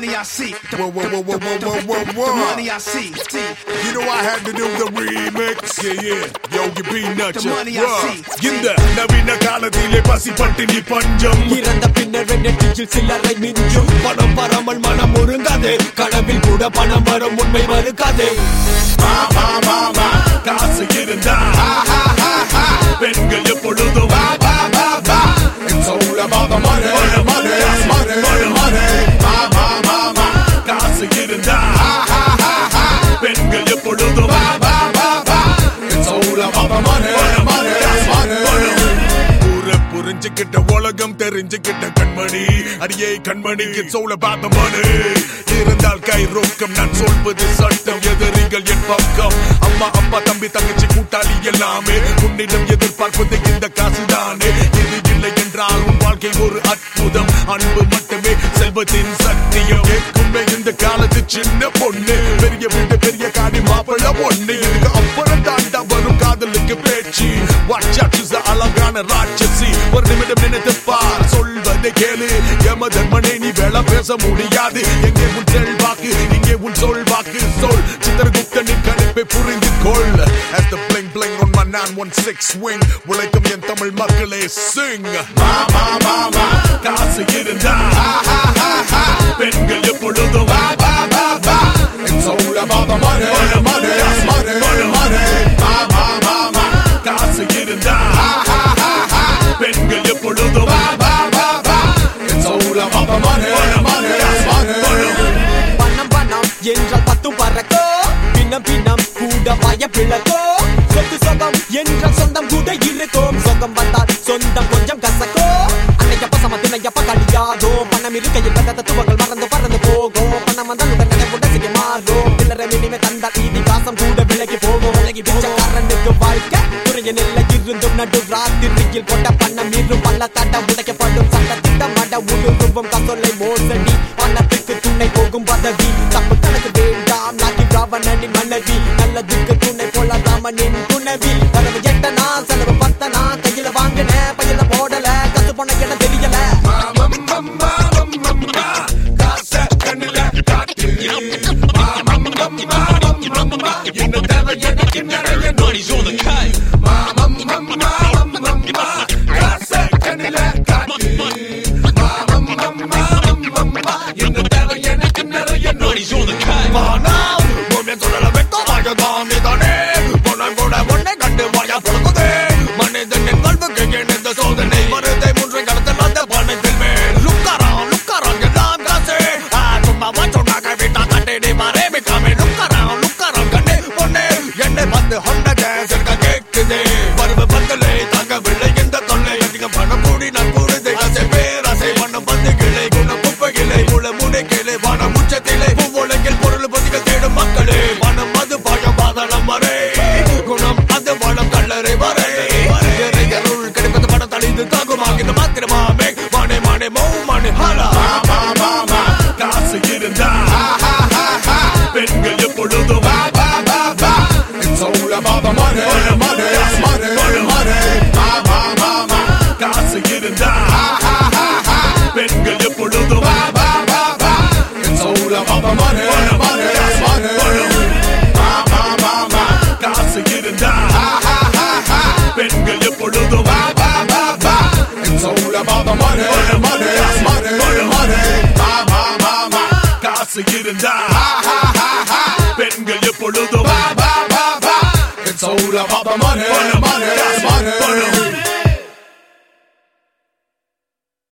money I see. The, Whoa, whoa, whoa, whoa, whoa, whoa, whoa, the whoa. money I see. see. You know I had to do the remix. Yeah, yeah. Yogi Peanut. The money I see. இந்த நவீன காலத்திலே பசி பட்டினி பஞ்சம் இறந்த பின்னர் நெற்றியில் சில்லறை மிஞ்சும் பணம் வராமல் மனம் ஒருங்காதே கனவில் கூட பணம் வரும் உண்மை மறுக்காதே மா, மா, மா, மா. காசு இருந்தா பெண்கள் எப்பொழுதும் வா, வா, வா, வா. It's all about the money, money, money, money, money. மா, மா, மா, மா. காசு இருந்தா பெண்கள் எப்பொழுதும் வா, வா, வா, வா. It's all about the money, money, money. ஊரை புரிஞ்சுக்கிட்ட உலகம் தெரிஞ்சுக்கிட்ட கண்மணி அடியே கண்மணி it's all about the money இருந்தால் கை ரொக்கம் நான் சொல்வது சட்டம் எதிரிகள் என் பக்கம் அம்மா அப்பா தம்பி தங்கச்சி கூட்டாளி எல்லாமே உன்னிடம் எதிர்பார்ப்பது இந்த காசுதானே இது இல்லை என்றால் உன் வாழ்க்கை ஒரு அற்புதம் அன்பு மட்டுமே செல்வத்தின் சத்தியம் கேட்குமே இந்த காலத்து சின்ன பொண்ணு பெரிய வீடு பெரிய காடி மாப்பிள்ள பொண்ணு இதுக்கு அப்புறம் தாண்டா வரும் காதலுக்கு பேச்சு வாட்சாட்சி அழகான ராட்சசி ஒரு நிமிடம் நினைத்து பார் சொல்வதை கேளு எம தர்மனே நீ வேலை பேச முடியாது எங்கே உன் செல்வாக்கு இங்கே உன் சொல் வாக்கு சொல் சித்திரகுப்தனின் கணிப்பை புரிந்து கொள் as the bling bling on my 916 swing உழைக்கும் என் தமிழ் மக்களே sing மா மா மா மா காசு இருந்தா பெண்கள் எப்பொழுதும் வா வா வா வா It's all about the money, money, money, money, money. மா மா மா மா காசு இருந்தா பெண்கள் எப்பொழுதும் வா வா வா வா It's all about the money, money, money. பணம் பணம் என்றால் பத்தும் பறக்கோ பின்னம் பின்னம் கூட பய பிளக்கோ சொத்து சொகம் என்றால் சொந்தம் கூட இருக்கும் சொந்தம் வந்தால் சொந்தம் கொஞ்சம் கசக்கோ அன்னையப்ப சம துணையப்ப கடியாதோ பணம் இருக்கையில் வந்த தத்துவங்கள் மறந்து பறந்து போகும் பணம் வந்தால் உடனே உடனே செய்ய மாறும் பிள்ளரை மினிமே தந்தால் ஈதி காசம் கூட விலகி போகும் விலகி பிச்சைக்காரனுக்கு வாழ்க்கை குறைய நெல்லை இருந்தும் நடு ராத்திரியில் கொண்ட பண்ணம் இரும் பல்ல தட உடைக்கப்படும் சட்ட திட்டம் மட உருவம் கசொல்லை மோசடி பணத்துக்கு துணை போகும் பதவி தப்பு கணக்கு வேண்டாம் நாக்கி ராவணனின் மனைவி நல்லதுக்கு துணை போல ராமனின் துணவி வரவு எட்டனா செலவு பத்தனா கையில வாங்கின பையில போடல கத்து போன இடம் தெரியல Money's on the cut. Money's on the cut. சோதனை மருதை மூன்றை கடத்தலாத பணத்தில் மேல் லுக்காரம் லுக்காரம் எல்லாம் காசு ஆ, சும்மாவா சொன்னாங்க வீட்டா கண்டே மாறே விட்டாமே லுக்காரம் லுக்காரம் கண்டே பொண்ணு என்னை பார்த்து ஹொண்ட கேஸ் இருக்க கேட்குதே பருவ பந்தலே தாங்கவில்லை எந்த தொல்லை அதிகம் பணம் கூடி நான் கூடுதே ஆசை பேராசை மண்ணம் வந்து கிளை குண குப்பை கிளை முளை முனை கிளை வானம் உச்சத்திலே பூவுலகில் பொருள் பொதிகள் தேடும் மக்களே மனம் அது பயம் பாதளம் வரை குணம் அது வளம் கல்லறை வரை இறை அருள் கிடைப்பது படம் தழிந்து தாகுமாகிற மாத்திரமாமே மானே மானே மௌ மானே ஹலா காசு இருந்தா பெண்கள் எப்பொழுதும் வா வா வா வா It's all about the money, money, money, money, money. வா வா வா வா காசு இருந்தா பெண்கள் எப்பொழுதும் வா வா வா வா It's all about the money, money, money, money. வா வா வா வா காசு இருந்தா பெண்கள் எப்பொழுதும் வா வா வா வா It's all about the money, money, money, money. வா வா வா வா காசு இருந்தா பெண்கள் எப்பொழுதும் வா வா வா வா It's all about the money, money,